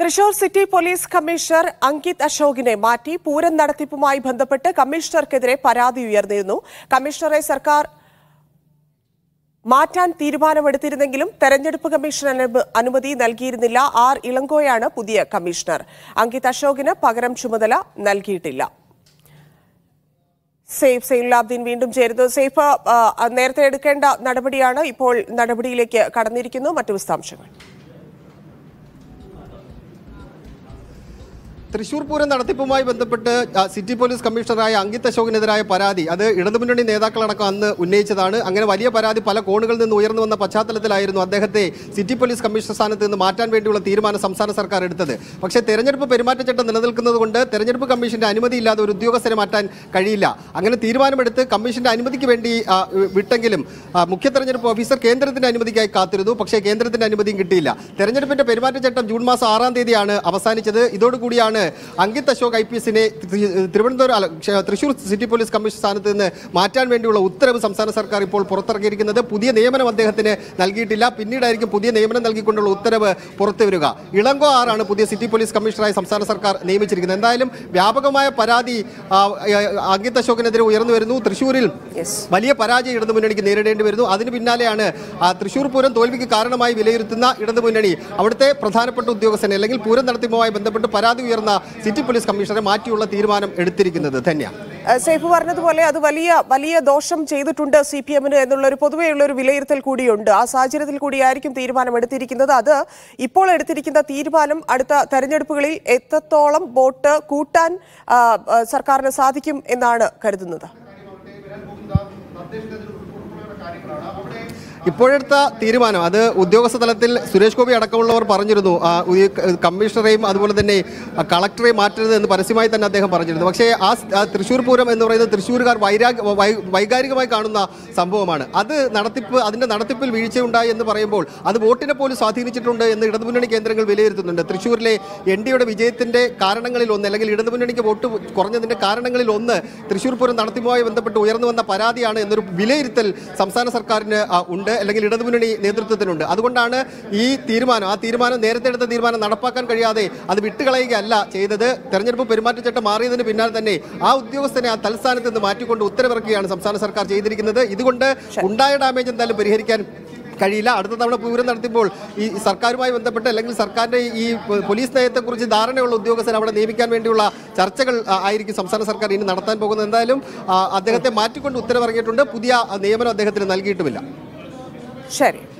Thrissur city police commissioner Ankit അശോകിനെ മാറ്റി പൂരം നടത്തിപ്പുമായി ബന്ധപ്പെട്ട് കമ്മീഷണർക്കെതിരെ പരാതി ഉയർന്നിരുന്നു കമ്മീഷണറെ സർക്കാർ മാറ്റാൻ തീരുമാനമെടുത്തിരുന്നെങ്കിലും തെരഞ്ഞെടുപ്പ് കമ്മീഷൻ അനുമ- അനുമതി നൽകിയിരുന്നില്ല ആർ ഇളങ്കോയാണ് പുതിയ കമ്മീഷണർ അങ്കിത് അശോകിന് പകരം ചുമതല നൽകിയിട്ടില്ല സേഫ് സൈനുലാബ്ദീൻ വീണ്ടും ചേരുന്നു സേഫ് ആ, നേരത്തെ എടുക്കേണ്ട നടപടിയാണ് ഇപ്പോൾ നടപടിയിലേക്ക് കടന്നിരിക്കുന്നു മറ്റു വിശദാംശങ്ങൾ തൃശൂർ പൂരം നടത്തിപ്പുമായി ബന്ധപ്പെട്ട് ആ, സിറ്റി പോലീസ് കമ്മീഷണറായ അങ്കിത് അശോകിനെതിരായ പരാതി അത് ഇടതുമുന്നണി നേതാക്കളടക്കം അന്ന് ഉന്നയിച്ചതാണ് അങ്ങനെ വലിയ പരാതി പല കോണുകളിൽ നിന്ന് ഉയർന്നു വന്ന പശ്ചാത്തലത്തിലായിരുന്നു അദ്ദേഹത്തെ സിറ്റി പോലീസ് കമ്മീഷണർ സ്ഥാനത്ത് നിന്ന് മാറ്റാൻ വേണ്ടിയുള്ള തീരുമാനം സംസ്ഥാന സർക്കാർ എടുത്തത് പക്ഷേ തെരഞ്ഞെടുപ്പ് പെരുമാറ്റച്ചട്ടം നിലനിൽക്കുന്നത് കൊണ്ട് തെരഞ്ഞെടുപ്പ് കമ്മീഷന്റെ അനുമതിയില്ലാതെ ഒരു ഉദ്യോഗസ്ഥരെ മാറ്റാൻ കഴിയില്ല അങ്ങനെ തീരുമാനമെടുത്ത് കമ്മീഷന്റെ അനുമതിക്ക് വേണ്ടി ആ, വിട്ടെങ്കിലും ആ, മുഖ്യ തെരഞ്ഞെടുപ്പ് ഓഫീസർ കേന്ദ്രത്തിന്റെ അനുമതിക്കായി കാത്തിരുന്നു പക്ഷേ കേന്ദ്രത്തിന്റെ അനുമതിയും കിട്ടിയില്ല തെരഞ്ഞെടുപ്പിന്റെ പെരുമാറ്റച്ചട്ടം ജൂൺ മാസം ആറാം തീയതിയാണ് അവസാനിച്ചത് ഇതോടുകൂടിയാണ് അങ്കിത് അശോക് ഐ പി എസിനെ തിരുവനന്തപുരം അല്ല, ക്ഷ- തൃശൂർ സിറ്റി പോലീസ് കമ്മീഷൻ സ്ഥാനത്ത് നിന്ന് മാറ്റാൻ വേണ്ടിയുള്ള ഉത്തരവ് സംസ്ഥാന സർക്കാർ ഇപ്പോൾ പുറത്തിറക്കിയിരിക്കുന്നത് പുതിയ നിയമനം അദ്ദേഹത്തിന് നൽകിയിട്ടില്ല പിന്നീടായിരിക്കും പുതിയ നിയമനം നൽകിക്കൊണ്ടുള്ള ഉത്തരവ് പുറത്തു വരിക ഇളങ്കോ ആറാണ് പുതിയ സിറ്റി പോലീസ് കമ്മീഷണറായി സംസ്ഥാന സർക്കാർ നിയമിച്ചിരിക്കുന്നത് എന്തായാലും വ്യാപകമായ പരാതി ആ, ആ, അങ്കിത് അശോകിനെതിരെ ഉയർന്നു വരുന്നു തൃശൂരിൽ വലിയ പരാജയം ഇടതു മുന്നണിക്ക് നേരിടേണ്ടി വരുന്നു അതിന് പിന്നാലെയാണ് ആ, തൃശൂർ പൂരം തോൽവിക്ക് കാരണമായി വിലയിരുത്തുന്ന ഇടതു മുന്നണി അവിടുത്തെ പ്രധാനപ്പെട്ട ഉദ്യോഗസ്ഥനെ അല്ലെങ്കിൽ പൂരം നടത്തിപ്പുമായി ബന്ധപ്പെട്ട് പരാതി ഉയർന്ന സിറ്റി പോലീസ് കമ്മീഷണറെ മാറ്റിയുള്ള തീരുമാനം എടുത്തിരിക്കുന്നത് ധന്യ ഏഹ് സൈഫ് പറഞ്ഞതുപോലെ അത് വലിയ വലിയ ദോഷം ചെയ്തിട്ടുണ്ട് സി പി എമ്മിന് എന്നുള്ള ഒരു പൊതുവെയുള്ള ഒരു വിലയിരുത്തൽ കൂടിയുണ്ട് ആ സാഹചര്യത്തിൽ കൂടിയായിരിക്കും തീരുമാനം എടുത്തിരിക്കുന്നത് അത് ഇപ്പോൾ എടുത്തിരിക്കുന്ന തീരുമാനം അടുത്ത തെരഞ്ഞെടുപ്പുകളിൽ എത്രത്തോളം വോട്ട് കൂട്ടാൻ ആ, ആ, സർക്കാരിന് സാധിക്കും എന്നാണ് കരുതുന്നത് ഇപ്പോഴെടുത്ത തീരുമാനം അത് ഉദ്യോഗസ്ഥ തലത്തിൽ സുരേഷ് ഗോപി അടക്കമുള്ളവർ പറഞ്ഞിരുന്നു ആ, ഈ ക- കമ്മീഷണറെയും അതുപോലെ തന്നെ ആ, കളക്ടറെയും മാറ്റരുത് എന്ന് പരസ്യമായി തന്നെ അദ്ദേഹം പറഞ്ഞിരുന്നു പക്ഷേ ആ സ്- ആ തൃശ്ശൂർ പൂരം എന്ന് പറയുന്നത് തൃശ്ശൂരുകാർ വൈരാഗ് വൈ- വൈകാരികമായി കാണുന്ന സംഭവമാണ് അത് നടത്തിപ്പ് അതിന്റെ നടത്തിപ്പിൽ വീഴ്ചയുണ്ടായി എന്ന് പറയുമ്പോൾ അത് വോട്ടിനെ പോലും സ്വാധീനിച്ചിട്ടുണ്ട് എന്ന് ഇടതുമുന്നണി കേന്ദ്രങ്ങൾ വിലയിരുത്തുന്നുണ്ട് തൃശ്ശൂരിലെ എൻ ഡിയുടെ വിജയത്തിന്റെ കാരണങ്ങളിൽ ഒന്ന് അല്ലെങ്കിൽ ഇടതുമുന്നണിക്ക് വോട്ട് കുറഞ്ഞതിന്റെ കാരണങ്ങളിൽ ഒന്ന് തൃശ്ശൂർ പൂരം നടത്തിപ്പുമായി ബന്ധപ്പെട്ട് ഉയർന്നു വന്ന പരാതിയാണ് എന്നൊരു വിലയിരുത്തൽ സംസ്ഥാന സർക്കാരിന് ആ, ഉണ്ട് അല്ലെങ്കിൽ ഇടതുമുന്നണി നേതൃത്വത്തിനുണ്ട് അതുകൊണ്ടാണ് ഈ തീരുമാനം ആ തീരുമാനം നേരത്തെ എടുത്ത തീരുമാനം നടപ്പാക്കാൻ കഴിയാതെ അത് വിട്ടുകളയുകയല്ല ചെയ്തത് തെരഞ്ഞെടുപ്പ് പെരുമാറ്റച്ചട്ടം മാറിയതിന് പിന്നാലെ തന്നെ ആ ഉദ്യോഗസ്ഥനെ ആ തൽസ്ഥാനത്ത് നിന്ന് മാറ്റിക്കൊണ്ട് ഉത്തരവിറക്കുകയാണ് സംസ്ഥാന സർക്കാർ ചെയ്തിരിക്കുന്നത് ഇതുകൊണ്ട് ഉണ്ടായ ഡാമേജ് എന്തായാലും പരിഹരിക്കാൻ കഴിയില്ല അടുത്ത തവണ പൂരം നടത്തുമ്പോൾ ഈ സർക്കാരുമായി ബന്ധപ്പെട്ട് അല്ലെങ്കിൽ സർക്കാരിന്റെ ഈ പോ- പോലീസ് നയത്തെക്കുറിച്ച് ധാരണയുള്ള ഉദ്യോഗസ്ഥരെ അവിടെ നിയമിക്കാൻ വേണ്ടിയുള്ള ചർച്ചകൾ ആ, ആയിരിക്കും സംസ്ഥാന സർക്കാർ ഇനി നടത്താൻ പോകുന്നത് എന്തായാലും ആ, അദ്ദേഹത്തെ മാറ്റിക്കൊണ്ട് ഉത്തരവിറങ്ങിയിട്ടുണ്ട് പുതിയ ആ, നിയമനം അദ്ദേഹത്തിന് നൽകിയിട്ടുമില്ല ശരി